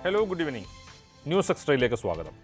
hello good evening news എക്സ്ട്രയിലേക്ക് സ്വാഗതം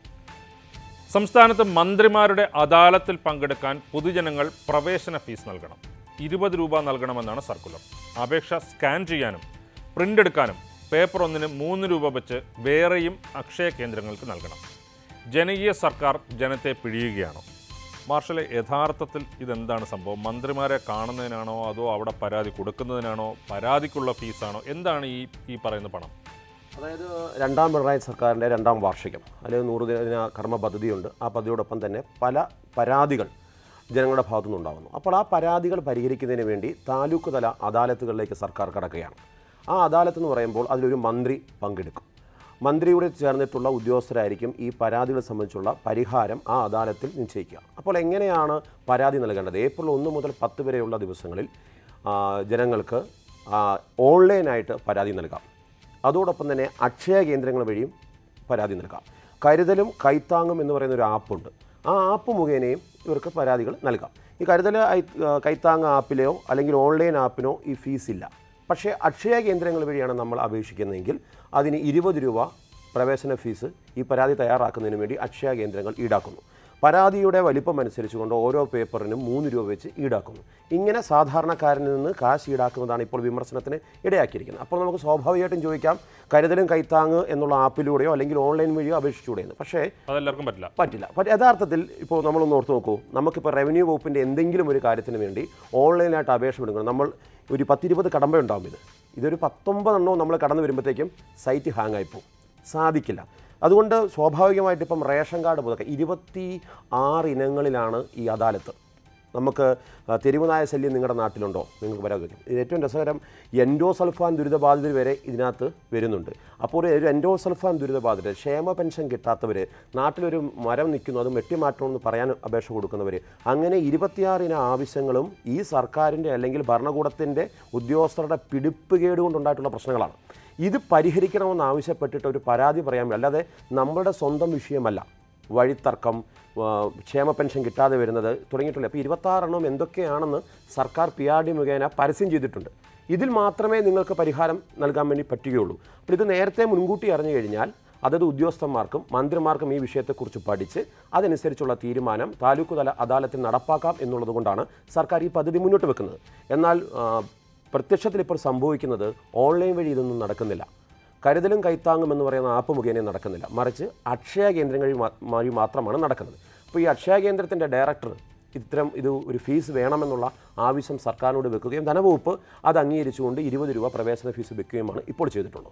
സംസ്ഥാനത്ത് മന്ത്രിമാരുടെ അദാലത്തിൽ പങ്കെടുക്കാൻ പൊതുജനങ്ങൾ പ്രവേശന ഫീസ് നൽകണം ഇരുപത് രൂപ നൽകണമെന്നാണ് സർക്കുലർ അപേക്ഷ സ്കാൻ ചെയ്യാനും പ്രിൻ്റ് എടുക്കാനും പേപ്പർ ഒന്നിന് മൂന്ന് രൂപ വെച്ച് വേറെയും അക്ഷയ കേന്ദ്രങ്ങൾക്ക് നൽകണം ജനകീയ സർക്കാർ ജനത്തെ പിഴിയുകയാണോ മാർഷലെ യഥാർത്ഥത്തിൽ ഇതെന്താണ് സംഭവം മന്ത്രിമാരെ കാണുന്നതിനാണോ അതോ അവിടെ പരാതി കൊടുക്കുന്നതിനാണോ പരാതിക്കുള്ള ഫീസാണോ എന്താണ് ഈ ഈ പറയുന്ന പണം അതായത് രണ്ടാം പിണറായി സർക്കാരിൻ്റെ രണ്ടാം വാർഷികം അല്ലെങ്കിൽ നൂറ് ദിന കർമ്മ പദ്ധതിയുണ്ട് ആ പദ്ധതിയോടൊപ്പം തന്നെ പല പരാതികൾ ജനങ്ങളുടെ ഭാഗത്തു നിന്നുണ്ടാകുന്നു അപ്പോൾ ആ പരാതികൾ പരിഹരിക്കുന്നതിന് വേണ്ടി താലൂക്ക് തല അദാലത്തുകളിലേക്ക് സർക്കാർ കടക്കുകയാണ് ആ അദാലത്ത് എന്ന് പറയുമ്പോൾ അതിലൊരു മന്ത്രി പങ്കെടുക്കും മന്ത്രിയുടെ ചേർന്നിട്ടുള്ള ഉദ്യോഗസ്ഥരായിരിക്കും ഈ പരാതികളെ സംബന്ധിച്ചുള്ള പരിഹാരം ആ അദാലത്തിൽ നിശ്ചയിക്കുക അപ്പോൾ എങ്ങനെയാണ് പരാതി നൽകേണ്ടത് ഏപ്രിൽ ഒന്ന് മുതൽ പത്ത് വരെയുള്ള ദിവസങ്ങളിൽ ആ, ജനങ്ങൾക്ക് ആ, ഓൺലൈനായിട്ട് പരാതി നൽകാം അതോടൊപ്പം തന്നെ അക്ഷയ കേന്ദ്രങ്ങൾ വഴിയും പരാതി നൽകാം കരുതലും കൈത്താങ്ങും എന്ന് പറയുന്ന ഒരു ആപ്പുണ്ട് ആ ആപ്പ് മുഖേനയും ഇവർക്ക് പരാതികൾ നൽകാം ഈ കരുതൽ ഐ- ആ, കൈത്താങ് ആപ്പിലെയോ അല്ലെങ്കിൽ ഓൺലൈൻ ആപ്പിനോ ഈ ഫീസ് ഇല്ല പക്ഷേ അക്ഷയ കേന്ദ്രങ്ങൾ വഴിയാണ് നമ്മൾ അപേക്ഷിക്കുന്നതെങ്കിൽ അതിന് ഇരുപത് രൂപ പ്രവേശന ഫീസ് ഈ പരാതി തയ്യാറാക്കുന്നതിന് വേണ്ടി അക്ഷയ കേന്ദ്രങ്ങൾ ഈടാക്കുന്നു പരാതിയുടെ വലിപ്പം അനുസരിച്ചുകൊണ്ട് ഓരോ പേപ്പറിനും മൂന്ന് രൂപ വെച്ച് ഈടാക്കുന്നു ഇങ്ങനെ സാധാരണക്കാരനിൽ നിന്ന് കാശ് ഈടാക്കുന്നതാണ് ഇപ്പോൾ വിമർശനത്തിന് ഇടയാക്കിയിരിക്കുന്നത് അപ്പോൾ നമുക്ക് സ്വാഭാവികമായിട്ടും ചോദിക്കാം കരുതലും കൈത്താങ് എന്നുള്ള ആപ്പിലൂടെയോ അല്ലെങ്കിൽ ഓൺലൈൻ വഴിയോ അപേക്ഷിച്ചുകൂടെ എന്ന് പക്ഷേ അതെല്ലാവർക്കും പറ്റില്ല പറ്റില്ല പക്ഷേ യഥാർത്ഥത്തിൽ ഇപ്പോൾ നമ്മളൊന്ന് ഓർത്ത് നോക്കൂ നമുക്കിപ്പോൾ റവന്യൂ വകുപ്പിൻ്റെ എന്തെങ്കിലും ഒരു കാര്യത്തിന് വേണ്ടി ഓൺലൈനായിട്ട് അപേക്ഷ വിടുന്നത് നമ്മൾ ഒരു പത്തിരുപത് കടമ്പ ഉണ്ടാവും ഇത് ഇതൊരു പത്തൊമ്പതെണ്ണവും നമ്മൾ കടന്നു വരുമ്പോഴത്തേക്കും സൈറ്റ് ഹാങ് ആയിപ്പോവും സാധിക്കില്ല അതുകൊണ്ട് സ്വാഭാവികമായിട്ട് ഇപ്പം റേഷൻ കാർഡ് പുതുക്കുക ഇരുപത്തി ആറ് ഇനങ്ങളിലാണ് ഈ അദാലത്ത് നമുക്ക് ആ, തെരുവുനായ ശല്യം നിങ്ങളുടെ നാട്ടിലുണ്ടോ നിങ്ങൾക്ക് വരാൻ വയ്ക്കും ഇത് ഏറ്റവും രസകരം എൻഡോസൾഫാൻ ദുരിതബാധിതർ വരെ ഇതിനകത്ത് വരുന്നുണ്ട് അപ്പോൾ ഒരു എൻഡോസൾഫാൻ ദുരിതബാധിതർ ക്ഷേമ പെൻഷൻ കിട്ടാത്തവർ നാട്ടിലൊരു മരം നിൽക്കുന്നു അത് വെട്ടിമാറ്റണമെന്ന് പറയാൻ അപേക്ഷ കൊടുക്കുന്നവർ അങ്ങനെ ഇരുപത്തിയാറിന ആവശ്യങ്ങളും ഈ സർക്കാരിൻ്റെ അല്ലെങ്കിൽ ഭരണകൂടത്തിൻ്റെ ഉദ്യോഗസ്ഥരുടെ പിടിപ്പുകേട് കൊണ്ടുണ്ടായിട്ടുള്ള പ്രശ്നങ്ങളാണ് ഇത് പരിഹരിക്കണമെന്ന് ആവശ്യപ്പെട്ടിട്ട് ഒരു പരാതി പറയാൻ അല്ലാതെ നമ്മളുടെ സ്വന്തം വിഷയമല്ല വഴിത്തർക്കം ആ, ക്ഷേമ പെൻഷൻ കിട്ടാതെ വരുന്നത് തുടങ്ങിയിട്ടില്ല അപ്പോൾ ഇരുപത്താറെണ്ണം എന്തൊക്കെയാണെന്ന് സർക്കാർ പി ആർ ഡി മുഖേന പരസ്യം ചെയ്തിട്ടുണ്ട് ഇതിൽ മാത്രമേ നിങ്ങൾക്ക് പരിഹാരം നൽകാൻ വേണ്ടി പറ്റുകയുള്ളൂ അപ്പോൾ ഇത് നേരത്തെ മുൻകൂട്ടി അറിഞ്ഞു കഴിഞ്ഞാൽ അതത് ഉദ്യോഗസ്ഥന്മാർക്കും മന്ത്രിമാർക്കും ഈ വിഷയത്തെക്കുറിച്ച് പഠിച്ച് അതനുസരിച്ചുള്ള തീരുമാനം താലൂക്ക് തല അദാലത്തിൽ നടപ്പാക്കാം എന്നുള്ളത് കൊണ്ടാണ് സർക്കാർ ഈ പദ്ധതി മുന്നോട്ട് വെക്കുന്നത് എന്നാൽ ആ, പ്രത്യക്ഷത്തിൽ ഇപ്പോൾ സംഭവിക്കുന്നത് ഓൺലൈൻ വഴി ഇതൊന്നും നടക്കുന്നില്ല കരുതലും കൈത്താങ്ങും എന്ന് പറയുന്ന ആപ്പ് മുഖേന നടക്കുന്നില്ല മറിച്ച് അക്ഷയ കേന്ദ്രങ്ങളിൽ മാ- വഴി മാത്രമാണ് നടക്കുന്നത് അപ്പോൾ ഈ അക്ഷയ കേന്ദ്രത്തിൻ്റെ ഡയറക്ടർ ഇത്തരം ഇത് ഒരു ഫീസ് വേണമെന്നുള്ള ആവശ്യം സർക്കാരിനോട് വെക്കുകയും ധനവകുപ്പ് അത് അംഗീകരിച്ചുകൊണ്ട് ഇരുപത് രൂപ പ്രവേശന ഫീസ് വെക്കുകയുമാണ് ഇപ്പോൾ ചെയ്തിട്ടുള്ളത്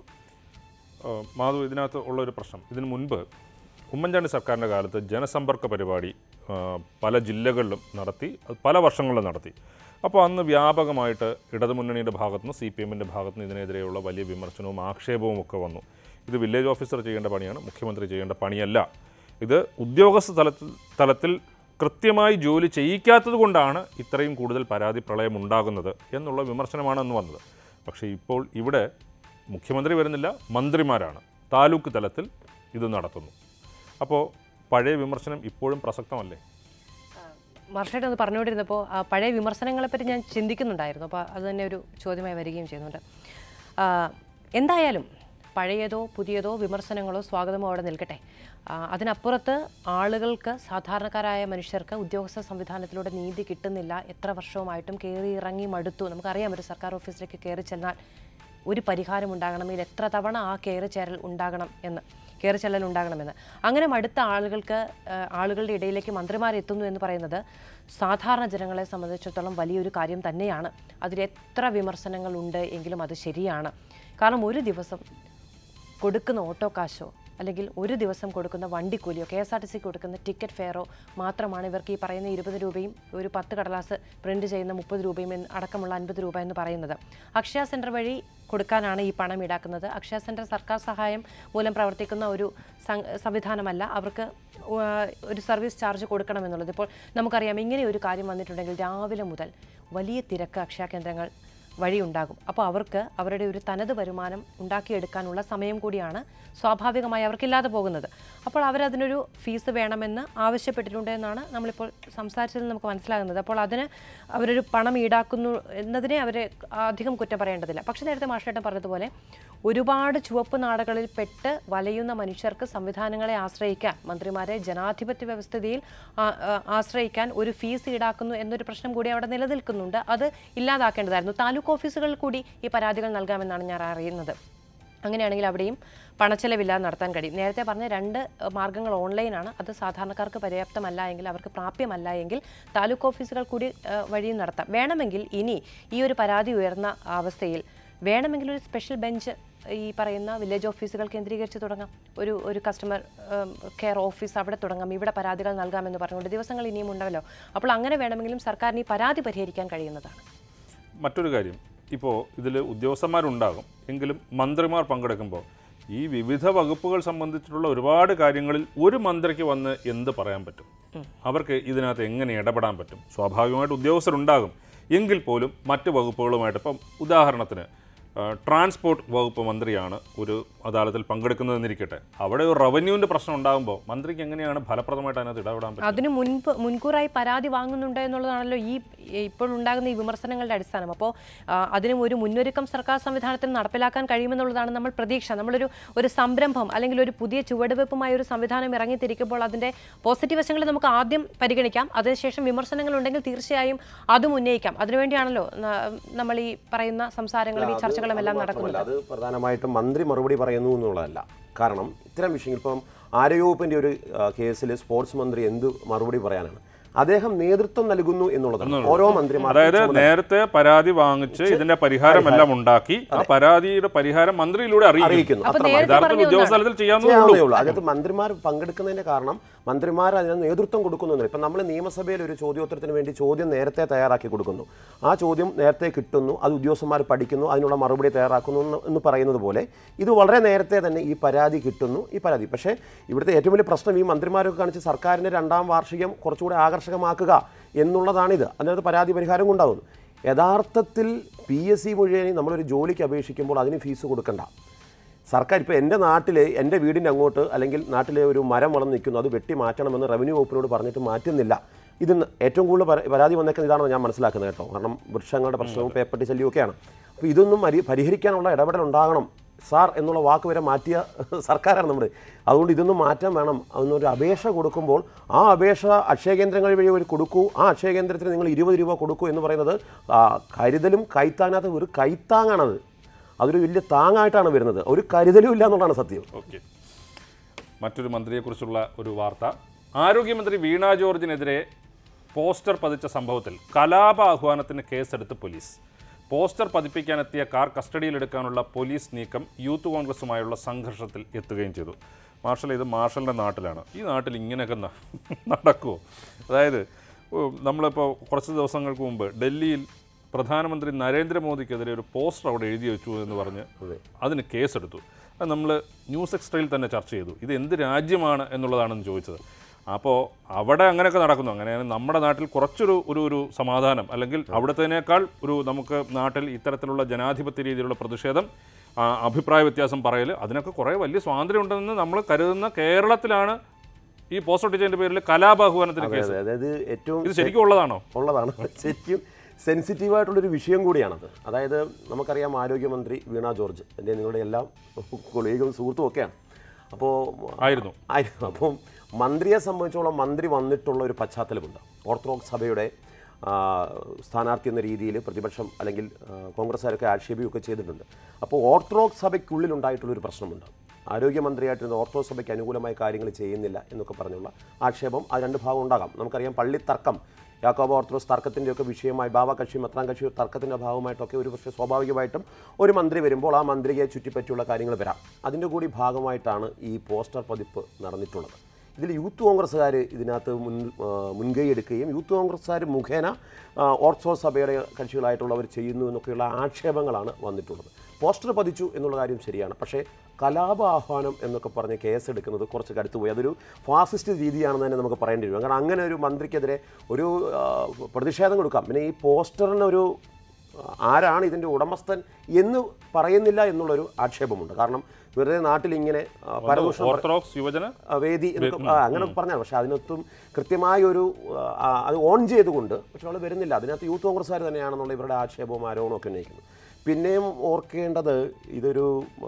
ഏഹ് മാധു ഇതിനകത്ത് ഉള്ളൊരു പ്രശ്നം ഇതിനു മുൻപ് ഉമ്മൻചാണ്ടി സർക്കാരിൻ്റെ കാലത്ത് ജനസമ്പർക്ക പരിപാടി ഏഹ് പല ജില്ലകളിലും നടത്തി അത് പല വർഷങ്ങളിലും നടത്തി അപ്പോൾ അന്ന് വ്യാപകമായിട്ട് ഇടതുമുന്നണിയുടെ ഭാഗത്തുനിന്ന് സി പി എമ്മിൻ്റെ ഭാഗത്തുനിന്ന് ഇതിനെതിരെയുള്ള വലിയ വിമർശനവും ആക്ഷേപവും ഒക്കെ വന്നു ഇത് വില്ലേജ് ഓഫീസർ ചെയ്യേണ്ട പണിയാണ് മുഖ്യമന്ത്രി ചെയ്യേണ്ട പണിയല്ല ഇത് ഉദ്യോഗസ്ഥ തലത്തിൽ തലത്തിൽ കൃത്യമായി ജോലി ചെയ്യിക്കാത്തത് കൊണ്ടാണ് ഇത്രയും കൂടുതൽ പരാതി പ്രളയം ഉണ്ടാകുന്നത് എന്നുള്ള വിമർശനമാണ് അന്ന് വന്നത് പക്ഷേ ഇപ്പോൾ ഇവിടെ മുഖ്യമന്ത്രി വരുന്നില്ല മന്ത്രിമാരാണ് താലൂക്ക് തലത്തിൽ ഇത് നടത്തുന്നു അപ്പോൾ പഴയ വിമർശനം ഇപ്പോഴും പ്രസക്തമല്ലേ മർഷയുടെ ഒന്ന് പറഞ്ഞുകൊണ്ടിരുന്നപ്പോൾ ആ പഴയ വിമർശനങ്ങളെപ്പറ്റി ഞാൻ ചിന്തിക്കുന്നുണ്ടായിരുന്നു അപ്പോൾ അത് തന്നെ ഒരു ചോദ്യമായി വരികയും ചെയ്യുന്നുണ്ട് ആ, എന്തായാലും പഴയതോ പുതിയതോ വിമർശനങ്ങളോ സ്വാഗതമോ അവിടെ നിൽക്കട്ടെ ആ, അതിനപ്പുറത്ത് ആളുകൾക്ക് സാധാരണക്കാരായ മനുഷ്യർക്ക് ഉദ്യോഗസ്ഥ സംവിധാനത്തിലൂടെ നീതി കിട്ടുന്നില്ല എത്ര വർഷവുമായിട്ടും കയറി ഇറങ്ങി മടുത്തു നമുക്കറിയാം ഒരു സർക്കാർ ഓഫീസിലേക്ക് കയറി ചെന്നാൽ ഒരു പരിഹാരം ഉണ്ടാകണമെങ്കിൽ എത്ര തവണ ആ കയറി ചേരൽ ഉണ്ടാകണം എന്ന് കയറി ചെല്ലൽ ഉണ്ടാകണമെന്ന് അങ്ങനെ മടുത്ത ആളുകൾക്ക് ആ, ആളുകളുടെ ഇടയിലേക്ക് മന്ത്രിമാർ എത്തുന്നു എന്ന് പറയുന്നത് സാധാരണ ജനങ്ങളെ സംബന്ധിച്ചിടത്തോളം വലിയൊരു കാര്യം തന്നെയാണ് അതിൽ എത്ര വിമർശനങ്ങൾ ഉണ്ട് എങ്കിലും അത് ശരിയാണ് കാരണം ഒരു ദിവസം കൊടുക്കുന്ന ഓട്ടോ കാശോ അല്ലെങ്കിൽ ഒരു ദിവസം കൊടുക്കുന്ന വണ്ടിക്കൂലിയോ കെ എസ് ആർ ടി സിക്ക് കൊടുക്കുന്ന ടിക്കറ്റ് ഫെയറോ മാത്രമാണ് ഇവർക്ക് ഈ പറയുന്ന ഇരുപത് രൂപയും ഒരു പത്ത് കടലാസ് പ്രിന്റ് ചെയ്യുന്ന മുപ്പത് രൂപയും എന്ന് അടക്കമുള്ള അൻപത് രൂപ എന്ന് പറയുന്നത് അക്ഷയ സെൻറ്റർ വഴി കൊടുക്കാനാണ് ഈ പണം ഈടാക്കുന്നത് അക്ഷയ സെൻറ്റർ സർക്കാർ സഹായം മൂലം പ്രവർത്തിക്കുന്ന ഒരു സം- സംവിധാനമല്ല അവർക്ക് ഉ- ഒരു സർവീസ് ചാർജ് കൊടുക്കണമെന്നുള്ളത് ഇപ്പോൾ നമുക്കറിയാം ഇങ്ങനെ ഒരു കാര്യം വന്നിട്ടുണ്ടെങ്കിൽ രാവിലെ മുതൽ വലിയ തിരക്ക് അക്ഷയ കേന്ദ്രങ്ങൾ വഴിയുണ്ടാകും അപ്പോൾ അവർക്ക് അവരുടെ ഒരു തനത് വരുമാനം ഉണ്ടാക്കിയെടുക്കാനുള്ള സമയം കൂടിയാണ് സ്വാഭാവികമായി അവർക്കില്ലാതെ പോകുന്നത് അപ്പോൾ അവരതിനൊരു ഫീസ് വേണമെന്ന് ആവശ്യപ്പെട്ടിട്ടുണ്ട് എന്നാണ് നമ്മളിപ്പോൾ സംസാരിച്ചതിൽ നമുക്ക് മനസ്സിലാകുന്നത് അപ്പോൾ അതിന് അവരൊരു പണം ഈടാക്കുന്നു എന്നതിനെ അവരെ അധികം കുറ്റം പറയേണ്ടതില്ല പക്ഷേ നേരത്തെ മാഷേട്ടൻ പറഞ്ഞതുപോലെ ഒരുപാട് ചുവപ്പ് നാടകളിൽ പെട്ട് വലയുന്ന മനുഷ്യർക്ക് സംവിധാനങ്ങളെ ആശ്രയിക്കാൻ മന്ത്രിമാരെ ജനാധിപത്യ വ്യവസ്ഥിതിയിൽ ആ- ആ- ആശ്രയിക്കാൻ ഒരു ഫീസ് ഈടാക്കുന്നു എന്നൊരു പ്രശ്നം കൂടി അവിടെ നിലനിൽക്കുന്നുണ്ട് അത് ഇല്ലാതാക്കേണ്ടതായിരുന്നു താലൂക്ക് ഓഫീസുകളിൽ കൂടി ഈ പരാതികൾ നൽകാമെന്നാണ് ഞാൻ അറിയുന്നത് അങ്ങനെയാണെങ്കിൽ അവിടെയും പണച്ചെലവില്ലാതെ നടത്താൻ കഴിയും നേരത്തെ പറഞ്ഞ രണ്ട് ഏഹ്, മാർഗ്ഗങ്ങൾ ഓൺലൈനാണ് അത് സാധാരണക്കാർക്ക് പര്യാപ്തമല്ല എങ്കിൽ അവർക്ക് പ്രാപ്യമല്ല എങ്കിൽ താലൂക്ക് ഓഫീസുകൾ കൂടി ഏഹ്, വഴിയും നടത്താം വേണമെങ്കിൽ ഇനി ഈ ഒരു പരാതി ഉയർന്ന അവസ്ഥയിൽ വേണമെങ്കിൽ ഒരു സ്പെഷ്യൽ ബെഞ്ച് ഈ പറയുന്ന വില്ലേജ് ഓഫീസുകൾ കേന്ദ്രീകരിച്ച് തുടങ്ങാം ഒരു ഒരു കസ്റ്റമർ കെയർ ഓഫീസ് അവിടെ തുടങ്ങാം ഇവിടെ പരാതികൾ നൽകാമെന്ന് പറഞ്ഞുകൊണ്ട് ദിവസങ്ങൾ ഇനിയും ഉണ്ടാവല്ലോ അപ്പോൾ അങ്ങനെ വേണമെങ്കിലും സർക്കാരിന് ഈ പരാതി പരിഹരിക്കാൻ കഴിയുന്നതാണ് മറ്റൊരു കാര്യം ഇപ്പോൾ ഇതിൽ ഉദ്യോഗസ്ഥന്മാരുണ്ടാകും എങ്കിലും മന്ത്രിമാർ പങ്കെടുക്കുമ്പോൾ ഈ വിവിധ വകുപ്പുകൾ സംബന്ധിച്ചിട്ടുള്ള ഒരുപാട് കാര്യങ്ങളിൽ ഒരു മന്ത്രിക്ക് വന്ന് എന്ത് പറയാൻ പറ്റും അവർക്ക് ഇതിനകത്ത് എങ്ങനെ ഇടപെടാൻ പറ്റും സ്വാഭാവികമായിട്ട് ഉദ്യോഗസ്ഥരുണ്ടാകും എങ്കിൽ പോലും മറ്റ് വകുപ്പുകളുമായിട്ട് ഇപ്പം ഉദാഹരണത്തിന് ആ, ട്രാൻസ്പോർട്ട് വകുപ്പ് മന്ത്രിയാണ് ഒരു അദാലത്തിൽ പങ്കെടുക്കുന്നതെന്നിരിക്കട്ടെ അവിടെ ഒരു റവന്യൂവിൻ്റെ പ്രശ്നം ഉണ്ടാകുമ്പോൾ മന്ത്രിക്ക് എങ്ങനെയാണ് ഫലപ്രദമായിട്ട് അതിനകത്ത് ഇടപെടാൻ പറ്റും അതിനു മുൻപ് മുൻകൂറായി പരാതി വാങ്ങുന്നുണ്ട് എന്നുള്ളതാണല്ലോ ഈ ഇപ്പോൾ ഉണ്ടാകുന്ന ഈ വിമർശനങ്ങളുടെ അടിസ്ഥാനം അപ്പോൾ അതിനും ഒരു മുന്നൊരുക്കം സർക്കാർ സംവിധാനത്തിൽ നടപ്പിലാക്കാൻ കഴിയുമെന്നുള്ളതാണ് നമ്മൾ പ്രതീക്ഷ നമ്മളൊരു ഒരു സംരംഭം അല്ലെങ്കിൽ ഒരു പുതിയ ചുവടുവെപ്പുമായ ഒരു സംവിധാനം ഇറങ്ങിത്തിരിക്കുമ്പോൾ അതിൻ്റെ പോസിറ്റീവ് വശങ്ങൾ നമുക്ക് ആദ്യം പരിഗണിക്കാം അതിനുശേഷം വിമർശനങ്ങൾ ഉണ്ടെങ്കിൽ തീർച്ചയായും അതും ഉന്നയിക്കാം അതിനുവേണ്ടിയാണല്ലോ ന- നമ്മൾ ഈ പറയുന്ന സംസാരങ്ങളും ഈ ചർച്ചകളും എല്ലാം അത് നടക്കുന്നത് മാത്രമല്ല, അത് പ്രധാനമായിട്ടും മന്ത്രി മറുപടി പറയുന്നു എന്നുള്ളതല്ല കാരണം ഇത്തരം വിഷയങ്ങൾ ഇപ്പം ആരോഗ്യവകുപ്പിന്റെ ഒരു കേസിൽ സ്പോർട്സ് മന്ത്രി എന്ത് മറുപടി പറയാനാണ് അദ്ദേഹം നേതൃത്വം നൽകുന്നു എന്നുള്ളതാണ് ഓരോ മന്ത്രിമാരും അതായത് നേരത്തെ പരാതി വാങ്ങിച്ച് ഇതിന്റെ പരിഹാരം എല്ലാം ഉണ്ടാക്കി ആ പരാതിയുടെ പരിഹാരം മന്ത്രിയിലൂടെ അറിയിക്കും അറിയിക്കുന്നു അപ്പൊ അത്ര നേരത്തെ യഥാർത്ഥത്തിൽ പറഞ്ഞു ഉദ്യോഗസ്ഥ തലത്തിൽ ചെയ്യാവുന്നതേ ചെയ്യാവുന്നേ ഉള്ളൂ ഉള്ളൂ അതിനകത്ത് മന്ത്രിമാർ പങ്കെടുക്കുന്നതിന്റെ കാരണം മന്ത്രിമാർ അതിന് നേതൃത്വം കൊടുക്കുന്നു ഇപ്പം നമ്മൾ നിയമസഭയിൽ ഒരു ചോദ്യോത്തരത്തിന് വേണ്ടി ചോദ്യം നേരത്തെ തയ്യാറാക്കി കൊടുക്കുന്നു ആ ചോദ്യം നേരത്തെ കിട്ടുന്നു അത് ഉദ്യോഗസ്ഥന്മാർ പഠിക്കുന്നു അതിനുള്ള മറുപടി തയ്യാറാക്കുന്നു എന്ന് എന്ന് പറയുന്നത് പോലെ ഇത് വളരെ നേരത്തെ തന്നെ ഈ പരാതി കിട്ടുന്നു ഈ പരാതി പക്ഷേ ഇവിടുത്തെ ഏറ്റവും വലിയ പ്രശ്നം ഈ മന്ത്രിമാരൊക്കെ കാണിച്ച് സർക്കാരിൻ്റെ രണ്ടാം വാർഷികം കുറച്ചുകൂടെ ആകർഷകമാക്കുക എന്നുള്ളതാണിത് അതിനകത്ത് പരാതി പരിഹാരം ഉണ്ടാകുന്നു യഥാർത്ഥത്തിൽ പി എസ് സി മുഴുവൻ നമ്മളൊരു ജോലിക്ക് അപേക്ഷിക്കുമ്പോൾ അതിന് ഫീസ് കൊടുക്കണ്ട സർക്കാർ ഇപ്പോൾ എൻ്റെ നാട്ടിൽ എൻ്റെ വീടിൻ്റെ അങ്ങോട്ട് അല്ലെങ്കിൽ നാട്ടിലെ ഒരു മരം വളർന്ന് നിൽക്കുന്നു അത് വെട്ടി മാറ്റണമെന്ന് റവന്യൂ വകുപ്പിനോട് പറഞ്ഞിട്ട് മാറ്റുന്നില്ല ഇത് ഏറ്റവും കൂടുതൽ പര- പരാതി വന്നേക്കുന്നത് ഇതാണെന്ന് ഞാൻ മനസ്സിലാക്കുന്നത് കേട്ടോ കാരണം വൃക്ഷങ്ങളുടെ പ്രശ്നവും പേപ്പട്ടി ശല്യവും ഒക്കെയാണ് അപ്പോൾ ഇതൊന്നും മരി പരിഹരിക്കാനുള്ള ഇടപെടൽ ഉണ്ടാകണം സാർ എന്നുള്ള വാക്ക് വരെ മാറ്റിയ സർക്കാരാണ് നമ്മുടെ അതുകൊണ്ട് ഇതൊന്നും മാറ്റാൻ വേണം അതൊന്നൊരു അപേക്ഷ കൊടുക്കുമ്പോൾ ആ അപേക്ഷ അക്ഷയ കേന്ദ്രങ്ങൾ വഴി ഒരു കൊടുക്കൂ ആ അക്ഷയ കേന്ദ്രത്തിന് നിങ്ങൾ ഇരുപത് രൂപ കൊടുക്കൂ എന്ന് പറയുന്നത് ആ, കരുതലും കൈത്താങ്ങാത്ത ഒരു കൈത്താങ്ങാണത് അതൊരു വലിയ താങ്ങായിട്ടാണ് വരുന്നത് ഒരു കരുതലും ഇല്ല എന്നുള്ളതാണ് സത്യം ഓക്കെ മറ്റൊരു മന്ത്രിയെക്കുറിച്ചുള്ള ഒരു വാർത്ത ആരോഗ്യമന്ത്രി വീണ ജോർജിനെതിരെ പോസ്റ്റർ പതിച്ച സംഭവത്തിൽ കലാപ ആഹ്വാനത്തിന് കേസെടുത്ത് പോലീസ് പോസ്റ്റർ പതിപ്പിക്കാനെത്തിയ കാർ കസ്റ്റഡിയിലെടുക്കാനുള്ള പോലീസ് നീക്കം യൂത്ത് കോൺഗ്രസുമായുള്ള സംഘർഷത്തിൽ എത്തുകയും ചെയ്തു മാർഷൽ ഇത് മാർഷലിൻ്റെ നാട്ടിലാണ് ഈ നാട്ടിൽ ഇങ്ങനെയൊക്കെ ന- നടക്കുമോ അതായത് ഓ, നമ്മളിപ്പോൾ കുറച്ച് ദിവസങ്ങൾക്ക് മുമ്പ് ഡൽഹിയിൽ പ്രധാനമന്ത്രി നരേന്ദ്രമോദിക്കെതിരെ ഒരു പോസ്റ്റർ അവിടെ എഴുതി വെച്ചു എന്ന് പറഞ്ഞ് അതിന് കേസെടുത്തു അത് നമ്മൾ ന്യൂസ് എക്സ്ട്രയിൽ തന്നെ ചർച്ച ചെയ്തു ഇത് എന്ത് രാജ്യമാണ് എന്നുള്ളതാണെന്ന് ചോദിച്ചത് അപ്പോൾ അവിടെ അങ്ങനെയൊക്കെ നടക്കുന്നു അങ്ങനെയാണ് നമ്മുടെ നാട്ടിൽ കുറച്ചൊരു ഒരു ഒരു സമാധാനം അല്ലെങ്കിൽ അവിടുത്തേനേക്കാൾ ഒരു നമുക്ക് നാട്ടിൽ ഇത്തരത്തിലുള്ള ജനാധിപത്യ രീതിയിലുള്ള പ്രതിഷേധം ആ, അഭിപ്രായ വ്യത്യാസം പറയൽ അതിനൊക്കെ കുറേ വലിയ സ്വാതന്ത്ര്യം ഉണ്ടെന്ന് നമ്മൾ കരുതുന്ന കേരളത്തിലാണ് ഈ പോസ്റ്റ് ഒട്ടിച്ചതിൻ്റെ പേരിൽ കലാപാഹ്വാനത്തിന് കേസ് അതെ, അതായത് ഏറ്റവും ഇത് ശരിക്കും ഉള്ളതാണോ ഉള്ളതാണ് ശരിക്കും സെൻസിറ്റീവായിട്ടുള്ളൊരു വിഷയം കൂടിയാണത് അതായത് നമുക്കറിയാം ആരോഗ്യമന്ത്രി വീണ ജോർജ് എൻ്റെ നിങ്ങളുടെ എല്ലാം കൊളീഗും സുഹൃത്തും ഒക്കെയാണ് അപ്പോൾ ആയിരുന്നു ആയിരുന്നു അപ്പം മന്ത്രിയെ സംബന്ധിച്ചോളം മന്ത്രി വന്നിട്ടുള്ള ഒരു പശ്ചാത്തലമുണ്ട് ഓർത്തഡോക്സ് സഭയുടെ ആ, സ്ഥാനാർത്ഥി എന്ന രീതിയിൽ പ്രതിപക്ഷം അല്ലെങ്കിൽ ആ, കോൺഗ്രസ്സുകാരൊക്കെ ആക്ഷേപിക്കുകയൊക്കെ ചെയ്തിട്ടുണ്ട് അപ്പോൾ ഓർത്തഡോക്സ് സഭയ്ക്കുള്ളിൽ ഉണ്ടായിട്ടുള്ളൊരു പ്രശ്നമുണ്ട് ആരോഗ്യമന്ത്രിയായിട്ടിരുന്ന ഓർത്തഡോക്സ് സഭയ്ക്ക് അനുകൂലമായ കാര്യങ്ങൾ ചെയ്യുന്നില്ല എന്നൊക്കെ പറഞ്ഞുള്ള ആക്ഷേപം ആ രണ്ട് ഭാഗം ഉണ്ടാകാം നമുക്കറിയാം പള്ളി തർക്കം യാക്കോബ ഓർത്തഡോക്സ് തർക്കത്തിൻ്റെയൊക്കെ വിഷയമായി ബാബ കക്ഷി മത്രാം കക്ഷി തർക്കത്തിൻ്റെ ഭാഗമായിട്ടൊക്കെ ഒരു പക്ഷേ സ്വാഭാവികമായിട്ടും ഒരു മന്ത്രി വരുമ്പോൾ ആ മന്ത്രിയെ ചുറ്റിപ്പറ്റിയുള്ള കാര്യങ്ങൾ വരാം അതിൻ്റെ കൂടി ഭാഗമായിട്ടാണ് ഈ പോസ്റ്റർ പതിപ്പ് നടന്നിട്ടുള്ളത് ഇതിൽ യൂത്ത് കോൺഗ്രസ്സുകാർ ഇതിനകത്ത് മുൻ ആ, മുൻകൈ എടുക്കുകയും യൂത്ത് കോൺഗ്രസ്സുകാർ മുഖേന ആ, ഓർത്തഡോക്സ് സഭയുടെ കക്ഷികളായിട്ടുള്ളവർ ചെയ്യുന്നു എന്നൊക്കെയുള്ള ആക്ഷേപങ്ങളാണ് വന്നിട്ടുള്ളത് പോസ്റ്റർ പതിച്ചു എന്നുള്ള കാര്യം ശരിയാണ് പക്ഷേ കലാപ ആഹ്വാനം എന്നൊക്കെ പറഞ്ഞ് കേസെടുക്കുന്നത് കുറച്ച് കടുത്തുപോയി അതൊരു ഫാസിസ്റ്റ് രീതിയാണെന്ന് തന്നെ നമുക്ക് പറയേണ്ടി വരും കാരണം അങ്ങനെ ഒരു മന്ത്രിക്കെതിരെ ഒരു ആ, പ്രതിഷേധം കൊടുക്കാം പിന്നെ ഈ പോസ്റ്ററിന് ഒരു ആരാണ് ഇതിൻ്റെ ഉടമസ്ഥൻ എന്ന് പറയുന്നില്ല എന്നുള്ളൊരു ആക്ഷേപമുണ്ട് കാരണം വെറുതെ നാട്ടിൽ ഇങ്ങനെ ആ, പരദൂഷണം ഓർത്തഡോക്സ് യുവജന ആ, വേദി എന്നൊക്കെ ആ, അങ്ങനെ പറഞ്ഞാൽ പക്ഷേ അതിനൊത്തും കൃത്യമായ ഒരു ആ, അത് ഓൺ ചെയ്തുകൊണ്ട് പക്ഷെ അവൾ വരുന്നില്ല അതിനകത്ത് യൂത്ത് കോൺഗ്രസ്സുകാർ തന്നെയാണെന്നുള്ള ഇവരുടെ ആക്ഷേപവും ആരോപണവും ഒക്കെ ഉന്നയിക്കുന്നു പിന്നെയും ഓർക്കേണ്ടത് ഇതൊരു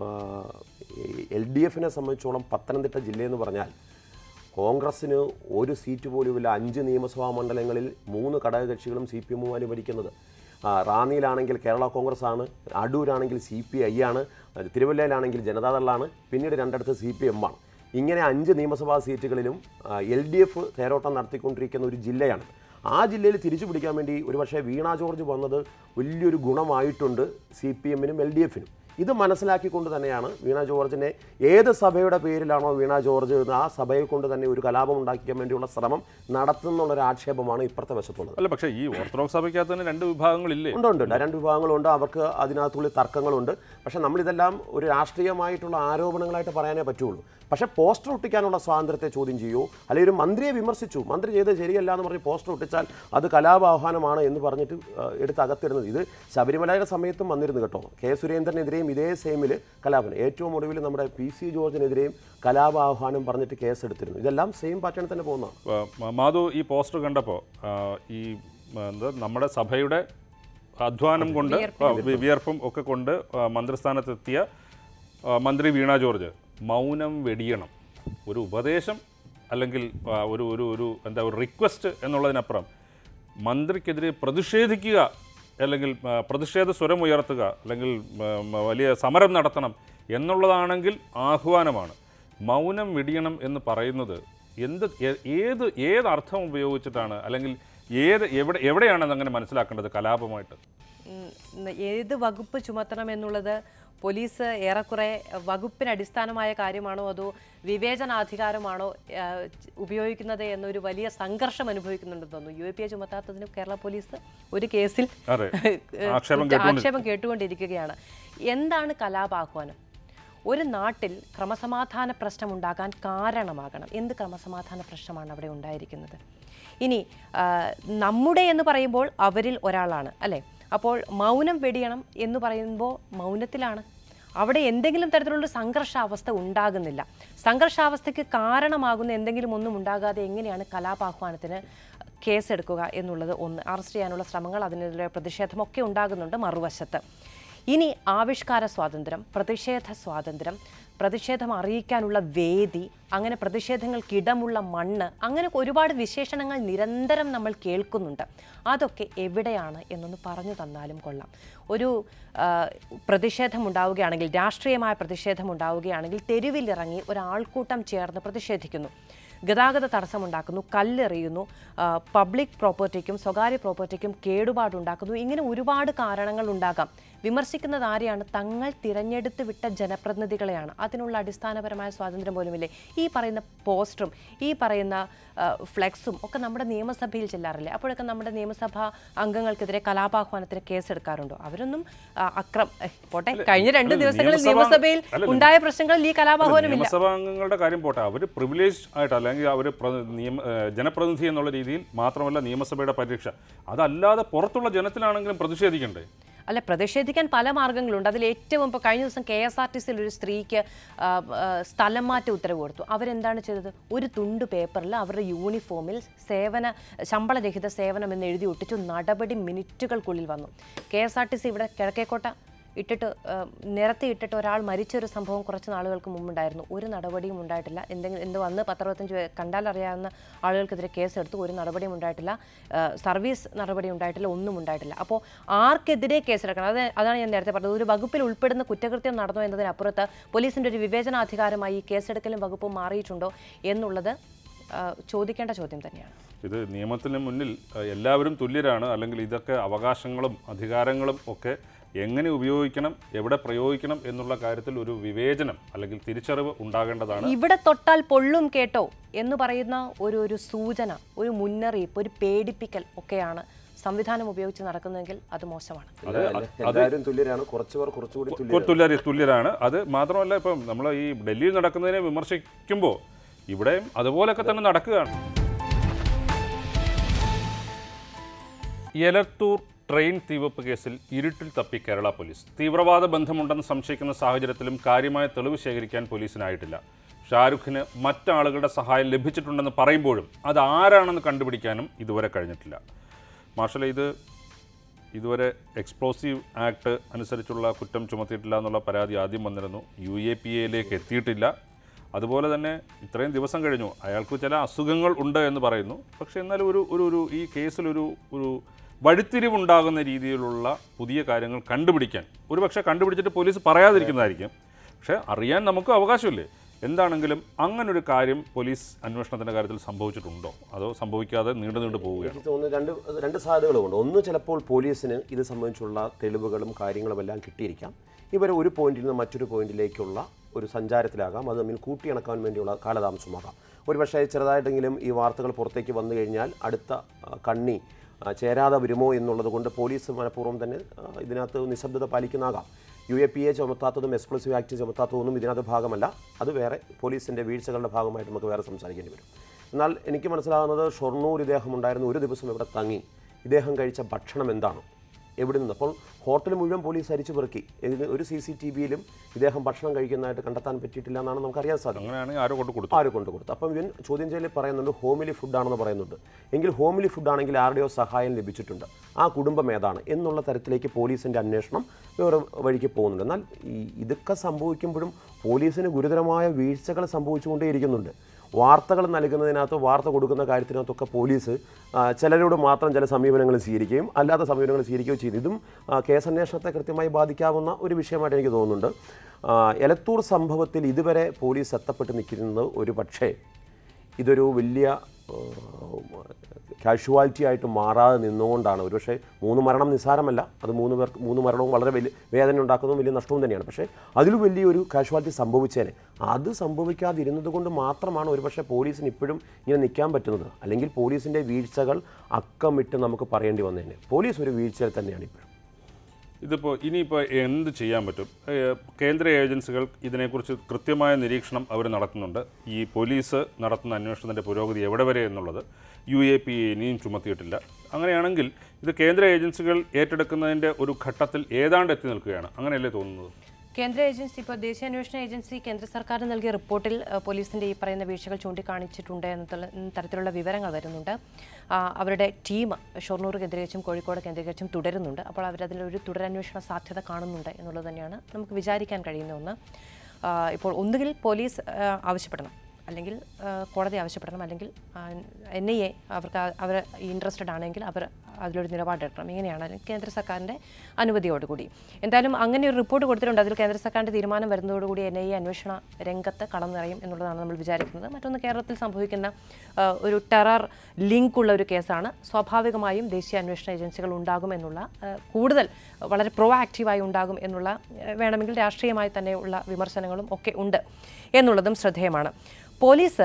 എൽ ഡി എഫിനെ സംബന്ധിച്ചോളം പത്തനംതിട്ട ജില്ലയെന്ന് പറഞ്ഞാൽ കോൺഗ്രസ്സിന് ഒരു സീറ്റ് പോലുമില്ല അഞ്ച് നിയമസഭാ മണ്ഡലങ്ങളിൽ മൂന്ന് ഘടകകക്ഷികളും സി പി എമ്മുമാര് ഭരിക്കുന്നത് ആ, റാന്നിയിലാണെങ്കിൽ കേരള കോൺഗ്രസ് ആണ് അടൂരാണെങ്കിൽ സി പി ഐ ആണ് തിരുവല്ലയിലാണെങ്കിൽ ജനതാദളാണ് പിന്നീട് രണ്ടിടത്ത് സി പി എം ആണ് ഇങ്ങനെ അഞ്ച് നിയമസഭാ സീറ്റുകളിലും എൽ ഡി എഫ് തേരോട്ടം നടത്തിക്കൊണ്ടിരിക്കുന്ന ഒരു ജില്ലയാണ് ആ ജില്ലയിൽ തിരിച്ചു പിടിക്കാൻ വേണ്ടി ഒരുപക്ഷെ വീണ ജോർജ് വന്നത് വലിയൊരു ഗുണമായിട്ടുണ്ട് സി പി എമ്മിനും എൽ ഡി എഫിനും ഇത് മനസ്സിലാക്കിക്കൊണ്ട് തന്നെയാണ് വീണ ജോർജിനെ ഏത് സഭയുടെ പേരിലാണോ വീണ ജോർജ് എന്ന് ആ സഭയെ കൊണ്ട് തന്നെ ഒരു കലാപം ഉണ്ടാക്കിക്കാൻ വേണ്ടിയുള്ള ശ്രമം നടത്തുന്നുള്ളൊരു ആക്ഷേപമാണ് ഇപ്പുറത്തെ വശത്തുള്ളത് അല്ല പക്ഷേ ഈ ഓർത്തഡോക്സ് സഭയ്ക്കകത്ത് തന്നെ രണ്ട് വിഭാഗങ്ങളില്ലേ ഉണ്ട് ഉണ്ട് രണ്ട് വിഭാഗങ്ങളുണ്ട് അവർക്ക് അതിനകത്തുള്ളിൽ തർക്കങ്ങളുണ്ട് പക്ഷേ നമ്മളിതെല്ലാം ഒരു രാഷ്ട്രീയമായിട്ടുള്ള ആരോപണങ്ങളായിട്ട് പറയാനേ പറ്റുള്ളൂ പക്ഷേ പോസ്റ്റർ ഒട്ടിക്കാനുള്ള സ്വാതന്ത്ര്യത്തെ ചോദ്യം ചെയ്യൂ അല്ലെങ്കിൽ ഒരു മന്ത്രിയെ വിമർശിച്ചു മന്ത്രി ചെയ്തത് ശരിയല്ല എന്ന് പറഞ്ഞ് പോസ്റ്റർ ഒട്ടിച്ചാൽ അത് കലാപാഹ്വാനമാണ് എന്ന് പറഞ്ഞിട്ട് ആ, എടുത്ത് അകത്തിടുന്നത് ഇത് ശബരിമലയുടെ സമയത്തും വന്നിരുന്നു കേട്ടോ കെ സുരേന്ദ്രനെതിരെയും ഇതേ സെയിമിൽ കലാപനം ഏറ്റവും ഒടുവിൽ നമ്മുടെ പി സി ജോർജിനെതിരെയും കലാപാഹ്വാനം പറഞ്ഞിട്ട് കേസെടുത്തിരുന്നു ഇതെല്ലാം സെയിം പാറ്റേണിൽ തന്നെ പോകുന്നതാണ് ആ, മ- മാധു ഈ പോസ്റ്റർ കണ്ടപ്പോൾ ഈ ആ, എന്താ നമ്മുടെ സഭയുടെ അധ്വാനം കൊണ്ട് ആ, വി- വിയർപ്പും ഒക്കെ കൊണ്ട് ആ, മന്ത്രിസ്ഥാനത്തെത്തിയ ആ, മന്ത്രി വീണ ജോർജ് മൗനം വെടിയണം ഒരു ഉപദേശം അല്ലെങ്കിൽ ആ, ഒരു ഒരു ഒരു എന്താ ഒരു റിക്വസ്റ്റ് എന്നുള്ളതിനപ്പുറം മന്ത്രിക്കെതിരെ പ്രതിഷേധിക്കുക അല്ലെങ്കിൽ ആ, പ്രതിഷേധ സ്വരം ഉയർത്തുക അല്ലെങ്കിൽ ആ, മ- വലിയ സമരം നടത്തണം എന്നുള്ളതാണെങ്കിൽ ആഹ്വാനമാണ് മൗനം വെടിയണം എന്ന് പറയുന്നത് എന്ത് ഏ- ഏത് ഏത് അർത്ഥം ഉപയോഗിച്ചിട്ടാണ് അല്ലെങ്കിൽ ഏത് എവിടെ എവിടെയാണ് അതങ്ങനെ മനസ്സിലാക്കേണ്ടത് കലാപമായിട്ട് ഉം, ന- ഏത് വകുപ്പ് ചുമത്തണം എന്നുള്ളത് പോലീസ് ഏറെക്കുറെ വകുപ്പിന് അടിസ്ഥാനമായ കാര്യമാണോ അതോ വിവേചനാധികാരമാണോ ആ, ച- ഉപയോഗിക്കുന്നത് എന്നൊരു വലിയ സംഘർഷം അനുഭവിക്കുന്നുണ്ടെന്ന് തോന്നുന്നു യു എ പി എ ചുമത്താത്തതിന് കേരള പോലീസ് ഒരു കേസിൽ അതെ ഏഹ്, ആക്ഷേപം കുറ്റ- കേട്ടുകൊണ്ട് ആക്ഷേപം കേട്ടുകൊണ്ടിരിക്കുകയാണ് എന്താണ് കലാപാഹ്വാനം ഒരു നാട്ടിൽ ക്രമസമാധാന പ്രശ്നം ഉണ്ടാകാൻ കാരണമാകണം എന്ത് ക്രമസമാധാന പ്രശ്നമാണ് അവിടെ ഉണ്ടായിരിക്കുന്നത് ഇനി ആ, നമ്മുടെ എന്ന് പറയുമ്പോൾ അവരിൽ ഒരാളാണ് അല്ലേ അപ്പോൾ മൗനം വെടിയണം എന്ന് പറയുമ്പോൾ മൗനത്തിലാണ് അവിടെ എന്തെങ്കിലും തരത്തിലുള്ള സംഘർഷാവസ്ഥ ഉണ്ടാകുന്നില്ല സംഘർഷാവസ്ഥയ്ക്ക് കാരണമാകുന്ന എന്തെങ്കിലും ഒന്നും ഉണ്ടാകാതെ എങ്ങനെയാണ് കലാപാഹ്വാനത്തിന് കേസെടുക്കുക എന്നുള്ളത് ഒന്ന് അറസ്റ്റ് ചെയ്യാനുള്ള ശ്രമങ്ങൾ അതിനെതിരെ പ്രതിഷേധമൊക്കെ ഉണ്ടാകുന്നുണ്ട് മറുവശത്ത് ഇനി ആവിഷ്കാര സ്വാതന്ത്ര്യം പ്രതിഷേധ സ്വാതന്ത്ര്യം പ്രതിഷേധം അറിയിക്കാനുള്ള വേദി അങ്ങനെ പ്രതിഷേധങ്ങൾക്കിടമുള്ള മണ്ണ് അങ്ങനെ ഒരുപാട് വിശേഷണങ്ങൾ നിരന്തരം നമ്മൾ കേൾക്കുന്നുണ്ട് അതൊക്കെ എവിടെയാണ് എന്നൊന്ന് പറഞ്ഞു തന്നാലും കൊള്ളാം ഒരു ആ, പ്രതിഷേധം ഉണ്ടാവുകയാണെങ്കിൽ രാഷ്ട്രീയമായ പ്രതിഷേധം ഉണ്ടാവുകയാണെങ്കിൽ തെരുവിലിറങ്ങി ഒരാൾക്കൂട്ടം ചേർന്ന് പ്രതിഷേധിക്കുന്നു ഗതാഗത തടസ്സമുണ്ടാക്കുന്നു കല്ലെറിയുന്നു ആ, പബ്ലിക് പ്രോപ്പർട്ടിക്കും സ്വകാര്യ പ്രോപ്പർട്ടിക്കും കേടുപാടുണ്ടാക്കുന്നു ഇങ്ങനെ ഒരുപാട് കാരണങ്ങൾ ഉണ്ടാകാം വിമർശിക്കുന്നത് ആരെയാണ് തങ്ങൾ തിരഞ്ഞെടുത്ത് വിട്ട ജനപ്രതിനിധികളെയാണ് അതിനുള്ള അടിസ്ഥാനപരമായ സ്വാതന്ത്ര്യം പോലുമില്ലേ ഈ പറയുന്ന പോസ്റ്ററും ഈ പറയുന്ന ആ, ഫ്ലെക്സും ഒക്കെ നമ്മുടെ നിയമസഭയിൽ ചെല്ലാറില്ലേ അപ്പോഴൊക്കെ നമ്മുടെ നിയമസഭാ അംഗങ്ങൾക്കെതിരെ കലാപാഹ്വാനത്തിന് കേസെടുക്കാറുണ്ടോ അവരൊന്നും ആ, അക്രം ഏ, പോട്ടെ കഴിഞ്ഞ രണ്ട് അല്ല, ദിവസങ്ങളിൽ നിയമസഭ- നിയമസഭയിൽ അല്ല, ഉണ്ടായ പ്രശ്നങ്ങളിൽ ഈ കലാപാഹ്വാനമില്ല നിയമസഭാ അംഗങ്ങളുടെ കാര്യം പോട്ടെ അവർ പ്രിവിലേജ് ആയിട്ട് അല്ലെങ്കിൽ അവർ നിയമ ഏഹ് ജനപ്രതിനിധി എന്നുള്ള രീതിയിൽ മാത്രമല്ല നിയമസഭയുടെ പരീക്ഷ അതല്ലാതെ പുറത്തുള്ള ജനത്തിലാണെങ്കിലും പ്രതിഷേധിക്കണ്ടേ അല്ല പ്രതിഷേധിക്കാൻ പല മാർഗ്ഗങ്ങളുണ്ട് അതിൽ ഏറ്റവും ഇപ്പോൾ കഴിഞ്ഞ ദിവസം കെ എസ് ആർ ടി സിയിൽ ഒരു സ്ത്രീക്ക് ആ, ആ, സ്ഥലം മാറ്റ ഉത്തരവ് കൊടുത്തു അവരെന്താണ് ചെയ്തത് ഒരു തുണ്ട് പേപ്പറിൽ അവരുടെ യൂണിഫോമിൽ സേവന ശമ്പളരഹിത സേവനം എന്ന് എഴുതി ഒട്ടിച്ചു നടപടി മിനിറ്റുകൾക്കുള്ളിൽ വന്നു K S R T C ഇവിടെ കിഴക്കേക്കോട്ട ഇട്ടിട്ട് ആ, നിരത്തി ഇട്ടിട്ട് ഒരാൾ മരിച്ച ഒരു സംഭവം കുറച്ച് നാളുകൾക്ക് മുമ്പുണ്ടായിരുന്നു ഒരു നടപടിയും ഉണ്ടായിട്ടില്ല എന്തെങ്കിലും എന്ത് വന്ന് പത്തറുപത്തഞ്ച് പേ- കണ്ടാൽ അറിയാവുന്ന ആളുകൾക്കെതിരെ കേസെടുത്തു ഒരു നടപടിയും ഉണ്ടായിട്ടില്ല ആ, സർവീസ് നടപടി ഉണ്ടായിട്ടില്ല ഒന്നും ഉണ്ടായിട്ടില്ല അപ്പോൾ ആർക്കെതിരെ കേസെടുക്കണം അത് അതാണ് ഞാൻ നേരത്തെ പറഞ്ഞത് ഒരു വകുപ്പിൽ ഉൾപ്പെടുന്ന കുറ്റകൃത്യം നടന്നോ എന്നതിനപ്പുറത്ത് പോലീസിൻ്റെ ഒരു വിവേചനാധികാരമായി ഈ കേസെടുക്കലും വകുപ്പും മാറിയിട്ടുണ്ടോ എന്നുള്ളത് ആ, ചോദിക്കേണ്ട ചോദ്യം തന്നെയാണ് ഇത് നിയമത്തിന് മുന്നിൽ അഹ്, എല്ലാവരും തുല്യരാണ് അല്ലെങ്കിൽ ഇതൊക്കെ അവകാശങ്ങളും അധികാരങ്ങളും ഒക്കെ എങ്ങനെ ഉപയോഗിക്കണം എവിടെ പ്രയോഗിക്കണം എന്നുള്ള കാര്യത്തിൽ ഒരു വിവേചനം അല്ലെങ്കിൽ തിരിച്ചറിവ് ഉണ്ടാകേണ്ടതാണ് ഇവിടെ തൊട്ടാൽ പൊള്ളും കേട്ടോ എന്ന് പറയുന്ന ഒരു ഒരു സൂചന ഒരു മുന്നറിയിപ്പ് ഒരു പേടിപ്പിക്കൽ ഒക്കെയാണ് സംവിധാനം ഉപയോഗിച്ച് നടക്കുന്നതെങ്കിൽ അത് മോശമാണ് അത് എല്ലാവരും തുല്യരാണ് കുറച്ചുപേർ കുറച്ചുകൂടി തുല്യരാണ് ഇപ്പോൾ തുല്യർ തുല്യരാണ് അത് മാത്രമല്ല ഇപ്പം നമ്മൾ ഈ ഡൽഹിയിൽ നടക്കുന്നതിനെ വിമർശിക്കുമ്പോൾ ഇവിടെയും അതുപോലൊക്കെ തന്നെ നടക്കുകയാണ് എലത്തൂർ ട്രെയിൻ തീവെപ്പ് കേസിൽ ഇരുട്ടിൽ തപ്പി കേരള പോലീസ് തീവ്രവാദ ബന്ധമുണ്ടെന്ന് സംശയിക്കുന്ന സാഹചര്യത്തിലും കാര്യമായ തെളിവ് ശേഖരിക്കാൻ പോലീസിനായിട്ടില്ല ഷാരുഖിന് മറ്റാളുകളുടെ സഹായം ലഭിച്ചിട്ടുണ്ടെന്ന് പറയുമ്പോഴും അത് ആരാണെന്ന് കണ്ടുപിടിക്കാനും ഇതുവരെ കഴിഞ്ഞിട്ടില്ല മാർഷൽ ഇത് ഇതുവരെ എക്സ്പ്ലോസീവ് ആക്ട് അനുസരിച്ചുള്ള കുറ്റം ചുമത്തിയിട്ടില്ല എന്നുള്ള പരാതി ആദ്യം വന്നിരുന്നു യു എ പി എയിലേക്ക് എത്തിയിട്ടില്ല അതുപോലെ തന്നെ ഇത്രയും ദിവസം കഴിഞ്ഞു അയാൾക്ക് ചില അസുഖങ്ങൾ ഉണ്ട് എന്ന് പറയുന്നു പക്ഷേ എന്നാലും ഒരു ഒരു ഒരു ഈ കേസിലൊരു ഒരു വഴിത്തിരിവുണ്ടാകുന്ന രീതിയിലുള്ള പുതിയ കാര്യങ്ങൾ കണ്ടുപിടിക്കാൻ ഒരു പക്ഷേ കണ്ടുപിടിച്ചിട്ട് പോലീസ് പറയാതിരിക്കുന്നതായിരിക്കും പക്ഷേ അറിയാൻ നമുക്ക് അവകാശമില്ലേ എന്താണെങ്കിലും അങ്ങനൊരു കാര്യം പോലീസ് അന്വേഷണത്തിൻ്റെ കാര്യത്തിൽ സംഭവിച്ചിട്ടുണ്ടോ അതോ സംഭവിക്കാതെ നീണ്ടു നീണ്ടു പോവുകയാണ് എനിക്ക് തോന്നുന്നു രണ്ട് രണ്ട് സാധ്യതകളുമുണ്ട് ഒന്ന് ചിലപ്പോൾ പോലീസിന് ഇത് സംബന്ധിച്ചുള്ള തെളിവുകളും കാര്യങ്ങളും എല്ലാം കിട്ടിയിരിക്കാം ഇവർ ഒരു പോയിന്റിൽ നിന്ന് മറ്റൊരു പോയിന്റിലേക്കുള്ള ഒരു സഞ്ചാരത്തിലാകാം അത് തമ്മിൽ കൂട്ടിയിണക്കാൻ വേണ്ടിയുള്ള കാലതാമസമാകാം ഒരുപക്ഷേ ചെറുതായിട്ടെങ്കിലും ഈ വാർത്തകൾ പുറത്തേക്ക് വന്നു കഴിഞ്ഞാൽ അടുത്ത ആ, കണ്ണി ആ, ചേരാതെ വരുമോ എന്നുള്ളത് കൊണ്ട് പോലീസ് മനഃപൂർവ്വം തന്നെ ആ, ഇതിനകത്ത് നിശബ്ദത പാലിക്കുന്നാകാം യു എ പി എ ചുമത്താത്തതും എക്സ്പ്ലോസീവ് ആക്ട് ചുമത്താത്തതൊന്നും ഇതിനകത്ത് ഭാഗമല്ല അത് വേറെ പോലീസിൻ്റെ വീഴ്ചകളുടെ ഭാഗമായിട്ട് നമുക്ക് വേറെ സംസാരിക്കേണ്ടി വരും എന്നാൽ എനിക്ക് മനസ്സിലാകുന്നത് ഷൊർണൂർ ഇദ്ദേഹം ഉണ്ടായിരുന്ന ഒരു ദിവസം ഇവിടെ തങ്ങി ഇദ്ദേഹം കഴിച്ച ഭക്ഷണം എന്താണ് എവിടെ നിന്ന് അപ്പോൾ ഹോട്ടൽ മുഴുവൻ പോലീസ് അരിച്ചു പെറുക്കി ഇതിന് ഒരു സി സി ടി വിയിലും ഇദ്ദേഹം ഭക്ഷണം കഴിക്കുന്നതായിട്ട് കണ്ടെത്താൻ പറ്റിയിട്ടില്ല എന്നാണ് നമുക്കറിയാൻ സാധിക്കും അങ്ങനെയാണെങ്കിൽ ആരോ കൊണ്ട് കൊടുത്തു ആര് കൊണ്ട് കൊടുത്തു അപ്പം ഇവൻ ചോദ്യം ചെയ്യലിൽ പറയുന്നുണ്ട് ഹോമിലി ഫുഡാണെന്ന് പറയുന്നുണ്ട് എങ്കിൽ ഹോമിലി ഫുഡാണെങ്കിൽ ആരുടെയോ സഹായം ലഭിച്ചിട്ടുണ്ട് ആ കുടുംബം ഏതാണ് എന്നുള്ള തരത്തിലേക്ക് പോലീസിൻ്റെ അന്വേഷണം വേറെ വഴിക്ക് പോകുന്നുണ്ട് എന്നാൽ ഈ ഇതൊക്കെ സംഭവിക്കുമ്പോഴും പോലീസിന് ഗുരുതരമായ വീഴ്ചകൾ സംഭവിച്ചുകൊണ്ടേയിരിക്കുന്നുണ്ട് വാർത്തകൾ നൽകുന്നതിനകത്ത് വാർത്ത കൊടുക്കുന്ന കാര്യത്തിനകത്തൊക്കെ പോലീസ് ആ, ചിലരോട് മാത്രം ചില സമീപനങ്ങൾ സ്വീകരിക്കുകയും അല്ലാത്ത സമീപനങ്ങൾ സ്വീകരിക്കുകയും ചെയ്തു ഇതും ആ, കേസന്വേഷണത്തെ കൃത്യമായി ബാധിക്കാവുന്ന ഒരു വിഷയമായിട്ട് എനിക്ക് തോന്നുന്നുണ്ട് ആ, എലത്തൂർ സംഭവത്തിൽ ഇതുവരെ പോലീസ് എത്തപ്പെട്ട് നിൽക്കുന്നത് ഒരു പക്ഷേ ഇതൊരു വലിയ കാഷ്വാലിറ്റി ആയിട്ട് മാറാതെ നിന്നുകൊണ്ടാണ് ഒരുപക്ഷെ മൂന്ന് മരണം നിസ്സാരമല്ല അത് മൂന്ന് പേർക്ക് മൂന്ന് മരണവും വളരെ വലിയ വേദന ഉണ്ടാക്കുന്നതും വലിയ നഷ്ടവും തന്നെയാണ് പക്ഷേ അതിലും വലിയൊരു കാഷ്വാലിറ്റി സംഭവിച്ചേനെ അത് സംഭവിക്കാതിരുന്നത് കൊണ്ട് മാത്രമാണ് ഒരുപക്ഷെ പോലീസിന് ഇപ്പോഴും ഇങ്ങനെ നിൽക്കാൻ പറ്റുന്നത് അല്ലെങ്കിൽ പോലീസിൻ്റെ വീഴ്ചകൾ അക്കമിട്ട് നമുക്ക് പറയേണ്ടി വന്നേനെ പോലീസ് ഒരു വീഴ്ചയിൽ തന്നെയാണ് ഇപ്പോഴും ഇതിപ്പോൾ ഇനിയിപ്പോൾ എന്ത് ചെയ്യാൻ പറ്റും ഏഹ് കേന്ദ്ര ഏജൻസികൾ ഇതിനെക്കുറിച്ച് കൃത്യമായ നിരീക്ഷണം അവർ നടത്തുന്നുണ്ട് ഈ പോലീസ് നടത്തുന്ന അന്വേഷണത്തിൻ്റെ പുരോഗതി എവിടെ വരെ എന്നുള്ളത് യു എ പി ഇനിയും ചുമത്തിയിട്ടില്ല അങ്ങനെയാണെങ്കിൽ ഇത് കേന്ദ്ര ഏജൻസികൾ ഏറ്റെടുക്കുന്നതിൻ്റെ ഒരു ഘട്ടത്തിൽ ഏതാണ്ട് എത്തി നിൽക്കുകയാണ് അങ്ങനെയല്ലേ തോന്നുന്നത് കേന്ദ്ര ഏജൻസി ഇപ്പോൾ ദേശീയ അന്വേഷണ ഏജൻസി കേന്ദ്ര സർക്കാരിന് നൽകിയ റിപ്പോർട്ടിൽ അഹ്, പോലീസിന്റെ ഈ പറയുന്ന വീഴ്ചകൾ ചൂണ്ടിക്കാണിച്ചിട്ടുണ്ട് എന്നുള്ള തരത്തിലുള്ള വിവരങ്ങൾ വരുന്നുണ്ട് ആ, അവരുടെ ടീം ഷൊർണൂർ കേന്ദ്രീകരിച്ചും കോഴിക്കോട് കേന്ദ്രീകരിച്ചും തുടരുന്നുണ്ട് അപ്പോൾ അവരതിലൊരു തുടരന്വേഷണ സാധ്യത കാണുന്നുണ്ട് എന്നുള്ളത് തന്നെയാണ് നമുക്ക് വിചാരിക്കാൻ കഴിയുന്ന ഒന്ന് ആ, ഇപ്പോൾ ഒന്നുകിൽ പോലീസ് ആ, ആവശ്യപ്പെടണം അല്ലെങ്കിൽ ആ, കോടതി ആവശ്യപ്പെടണം അല്ലെങ്കിൽ എൻ ഐ എ അവർക്ക് ആ- അവർ ഇൻട്രസ്റ്റഡ് ആണെങ്കിൽ അവർ അതിലൊരു നിലപാടെടുക്കണം ഇങ്ങനെയാണ് അല്ലെങ്കിൽ കേന്ദ്ര സർക്കാരിൻ്റെ അനുമതിയോടുകൂടി എന്തായാലും അങ്ങനെ ഒരു റിപ്പോർട്ട് കൊടുത്തിട്ടുണ്ട് അതിൽ കേന്ദ്ര സർക്കാരിൻ്റെ തീരുമാനം വരുന്നതോടുകൂടി എൻ ഐ എ അന്വേഷണ രംഗത്ത് കടം നിറയും എന്നുള്ളതാണ് നമ്മൾ വിചാരിക്കുന്നത് മറ്റൊന്ന് കേരളത്തിൽ സംഭവിക്കുന്ന ആ, ഒരു ടെറർ ലിങ്ക് ഉള്ള ഒരു കേസാണ് സ്വാഭാവികമായും ദേശീയ അന്വേഷണ ഏജൻസികൾ ഉണ്ടാകും എന്നുള്ള ആ, കൂടുതൽ വളരെ പ്രോ ആക്റ്റീവായി ഉണ്ടാകും എന്നുള്ള ആ, വേണമെങ്കിൽ രാഷ്ട്രീയമായി തന്നെയുള്ള വിമർശനങ്ങളും ഒക്കെ ഉണ്ട് എന്നുള്ളതും ശ്രദ്ധേയമാണ് പോലീസ്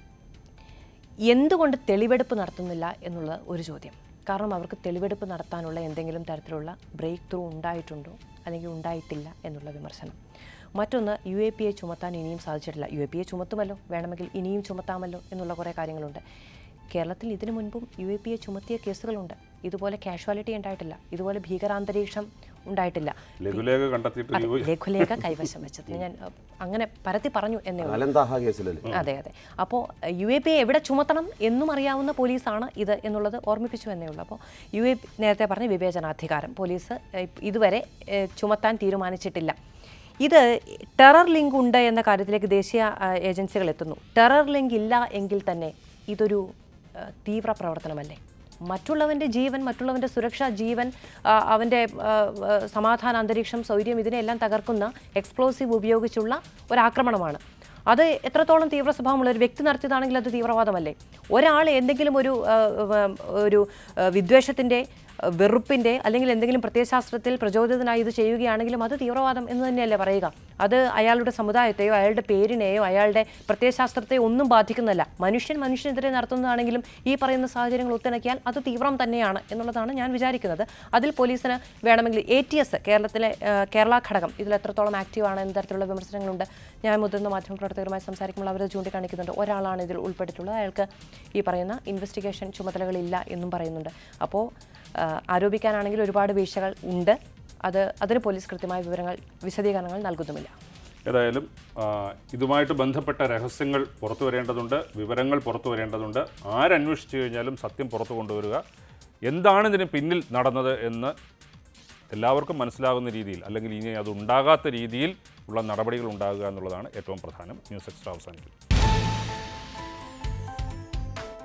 എന്തുകൊണ്ട് തെളിവെടുപ്പ് നടത്തുന്നില്ല എന്നുള്ള ഒരു ചോദ്യം കാരണം അവർക്ക് തെളിവെടുപ്പ് നടത്താനുള്ള എന്തെങ്കിലും തരത്തിലുള്ള ബ്രേക്ക് ത്രൂ ഉണ്ടായിട്ടുണ്ടോ അല്ലെങ്കിൽ ഉണ്ടായിട്ടില്ല എന്നുള്ള വിമർശനം മറ്റൊന്ന് യു എ പി എ ചുമത്താൻ ഇനിയും സാധിച്ചിട്ടില്ല യു എ പി എ ചുമത്തുമല്ലോ വേണമെങ്കിൽ ഇനിയും ചുമത്താമല്ലോ എന്നുള്ള കുറേ കാര്യങ്ങളുണ്ട് കേരളത്തിൽ ഇതിനു മുൻപും യു എ പി എ ചുമത്തിയ കേസുകളുണ്ട് ഇതുപോലെ കാഷ്വാലിറ്റി ഉണ്ടായിട്ടില്ല ഇതുപോലെ ഭീകരാന്തരീക്ഷം ഉണ്ടായിട്ടില്ല ലഘുലേഖ കണ്ടെത്തിയിട്ട് അതെ, യു- ലഘുലേഖ കൈവശം വെച്ചത് ഞാൻ അഹ്, അങ്ങനെ പരത്തി പറഞ്ഞു എന്നേ ഉള്ളൂ അലന്താഹ കേസിലല്ലേ അതെ അതെ അപ്പോൾ യു എ പി എവിടെ ചുമത്തണം എന്നും അറിയാവുന്ന പോലീസാണ് ഇത് എന്നുള്ളത് ഓർമ്മിപ്പിച്ചു എന്നേ ഉള്ളൂ അപ്പോൾ യു എ പി നേരത്തെ പറഞ്ഞ വിവേചനാധികാരം പോലീസ് ഏഹ്, ഇതുവരെ ഏഹ്, ചുമത്താൻ തീരുമാനിച്ചിട്ടില്ല ഇത് ടെറർ ലിങ്ക് ഉണ്ട് എന്ന കാര്യത്തിലേക്ക് ദേശീയ ആ, ഏജൻസികൾ എത്തുന്നു ടെറർ ലിങ്ക് ഇല്ല എങ്കിൽ തന്നെ ഇതൊരു ആ, തീവ്ര പ്രവർത്തനമല്ലേ മറ്റുള്ളവൻ്റെ ജീവൻ മറ്റുള്ളവൻ്റെ സുരക്ഷ ജീവൻ ആ, അവൻ്റെ ആ, ആ, സമാധാന അന്തരീക്ഷം സൗകര്യം ഇതിനെല്ലാം തകർക്കുന്ന എക്സ്പ്ലോസീവ് ഉപയോഗിച്ചുള്ള ഒരാക്രമണമാണ് അത് എത്രത്തോളം തീവ്ര സ്വഭാവമുള്ള ഒരു വ്യക്തി നടത്തിയതാണെങ്കിൽ അത് തീവ്രവാദമല്ലേ ഒരാൾ എന്തെങ്കിലും ഒരു ആ, ആ, ഒരു ആ, വിദ്വേഷത്തിൻ്റെ ആ, വെറുപ്പിൻ്റെ അല്ലെങ്കിൽ എന്തെങ്കിലും പ്രത്യയശാസ്ത്രത്തിൽ പ്രചോദിതനായി ഇത് ചെയ്യുകയാണെങ്കിലും അത് തീവ്രവാദം എന്ന് തന്നെയല്ലേ പറയുക അത് അയാളുടെ സമുദായത്തെയോ അയാളുടെ പേരിനെയോ അയാളുടെ പ്രത്യയശാസ്ത്രത്തെയോ ഒന്നും ബാധിക്കുന്നതല്ല മനുഷ്യൻ മനുഷ്യനെതിരെ നടത്തുന്നതാണെങ്കിലും ഈ പറയുന്ന സാഹചര്യങ്ങൾ ഒത്തിണക്കിയാൽ അത് തീവ്രം തന്നെയാണ് എന്നുള്ളതാണ് ഞാൻ വിചാരിക്കുന്നത് അതിൽ പോലീസിന് വേണമെങ്കിൽ എ ടി എസ് കേരളത്തിലെ ആ, കേരള ഘടകം ഇതിൽ എത്രത്തോളം ആക്റ്റീവാണ് എന്ന തരത്തിലുള്ള വിമർശനങ്ങളുണ്ട് ഞാൻ മുതിർന്ന മാധ്യമപ്രവർത്തകരുമായി സംസാരിക്കുമ്പോൾ അവർ ചൂണ്ടിക്കാണിക്കുന്നുണ്ട് ഒരാളാണ് ഇതിൽ ഉൾപ്പെട്ടിട്ടുള്ളത് അയാൾക്ക് ഈ പറയുന്ന ഇൻവെസ്റ്റിഗേഷൻ ചുമതലകളില്ല എന്നും പറയുന്നുണ്ട് അപ്പോൾ ആ, ആരോപിക്കാനാണെങ്കിൽ ഒരുപാട് വീഴ്ചകൾ ഉണ്ട് അത് അതിന് പോലീസ് കൃത്യമായ വിവരങ്ങൾ വിശദീകരണങ്ങൾ നൽകുന്നുമില്ല ഏതായാലും ആ, ഇതുമായിട്ട് ബന്ധപ്പെട്ട രഹസ്യങ്ങൾ പുറത്തു വരേണ്ടതുണ്ട് വിവരങ്ങൾ പുറത്തു വരേണ്ടതുണ്ട് ആരന്വേഷിച്ചു കഴിഞ്ഞാലും സത്യം പുറത്തു കൊണ്ടുവരിക എന്താണ് ഇതിന് പിന്നിൽ നടന്നത് എന്ന് എല്ലാവർക്കും മനസ്സിലാകുന്ന രീതിയിൽ അല്ലെങ്കിൽ ഇനി അത് ഉണ്ടാകാത്ത രീതിയിൽ ഉള്ള നടപടികൾ ഉണ്ടാകുക എന്നുള്ളതാണ് ഏറ്റവും പ്രധാനം ന്യൂസ് എക്സ്ട്രാ അവസാനിക്കും